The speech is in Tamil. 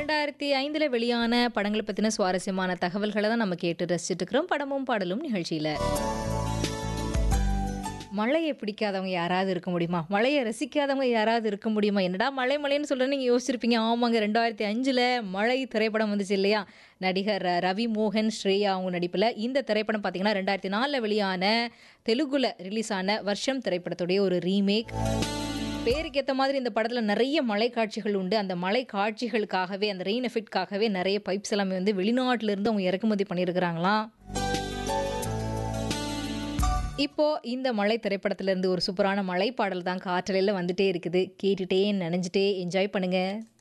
ரெண்டாயிரத்தி ஐந்தில் வெளியான படங்களை பற்றின சுவாரஸ்யமான தகவல்களை தான் நம்ம கேட்டு ரசிச்சுட்டு இருக்கிறோம் படமும் பாடலும் நிகழ்ச்சியில் மழையை பிடிக்காதவங்க யாராவது இருக்க முடியுமா மழையை ரசிக்காதவங்க யாராவது இருக்க முடியுமா என்னடா மழை மழைன்னு சொல்கிறேன் நீங்கள் யோசிச்சிருப்பீங்க ஆமாங்க ரெண்டாயிரத்தி அஞ்சில் மழை திரைப்படம் வந்துச்சு இல்லையா நடிகர் ர- ரவி மோகன் ஸ்ரேயா அவங்க நடிப்பில் இந்த திரைப்படம் பார்த்தீங்கன்னா ரெண்டாயிரத்தி நாலில் வெளியான தெலுங்குல ரிலீஸ் ஆன வருஷம் திரைப்படத்துடைய ஒரு ரீமேக் பேருக்கு ஏற்ற மாதிரி இந்த படத்தில் நிறைய மழை காட்சிகள் உண்டு அந்த மழை காட்சிகளுக்காகவே அந்த ரெயின் எஃபெக்ட்காகவே நிறைய பைப்ஸ் எல்லாமே வந்து வெளிநாட்டுல இருந்து அவங்க இறக்குமதி பண்ணியிருக்கிறாங்களாம் இப்போ இந்த மழை திரைப்படத்துல இருந்து ஒரு சூப்பரான மழை பாடல் தான் காற்றலையில் வந்துட்டே இருக்குது கேட்டுட்டே நினைஞ்சிட்டே என்ஜாய் பண்ணுங்க